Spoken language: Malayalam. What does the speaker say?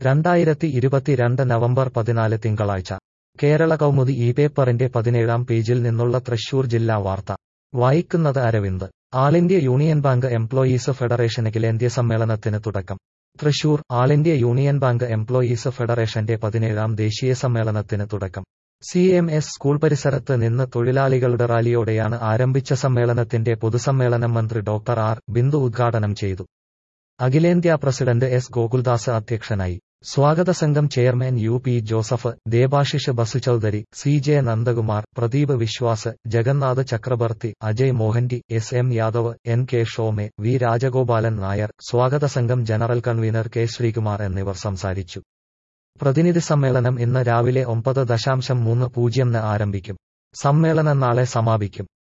രണ്ടായിരത്തി ഇരുപത്തിരണ്ട് നവംബർ പതിനാല് തിങ്കളാഴ്ച കേരള കൗമുദി ഈ പേപ്പറിന്റെ പതിനേഴാം പേജിൽ നിന്നുള്ള തൃശൂർ ജില്ലാ വാർത്ത വായിക്കുന്നത് Aravind All India Union Bank Employees Federation അഖിലേന്ത്യാ സമ്മേളനത്തിന് തുടക്കം Thrissur All India Union Bank Employees ഫെഡറേഷന്റെ പതിനേഴാം ദേശീയ സമ്മേളനത്തിന് തുടക്കം സി എം എസ് സ്കൂൾ പരിസരത്ത് നിന്ന് തൊഴിലാളികളുടെ റാലിയോടെയാണ് ആരംഭിച്ച സമ്മേളനത്തിന്റെ പൊതുസമ്മേളനം മന്ത്രി ഡോക്ടർ ആർ ബിന്ദു ഉദ്ഘാടനം ചെയ്തു അഖിലേന്ത്യാ പ്രസിഡന്റ് എസ് ഗോകുൽദാസ് അധ്യക്ഷനായി സ്വാഗത സംഘം chairman U P Joseph Debashish Basuchaudhuri C J Nandakumar Pradeep Biswas Jagannath Chakraborty Ajay Mohanty S M Yadav N K Shome V Rajagopalan Nair സ്വാഗത സംഘം ജനറൽ കൺവീനർ കെ ശ്രീകുമാർ എന്നിവർ സംസാരിച്ചു പ്രതിനിധി സമ്മേളനം ഇന്ന് രാവിലെ ഒമ്പത് ദശാംശം മൂന്ന് പൂജ്യംന് ആരംഭിക്കും സമ്മേളനം നാളെ സമാപിക്കും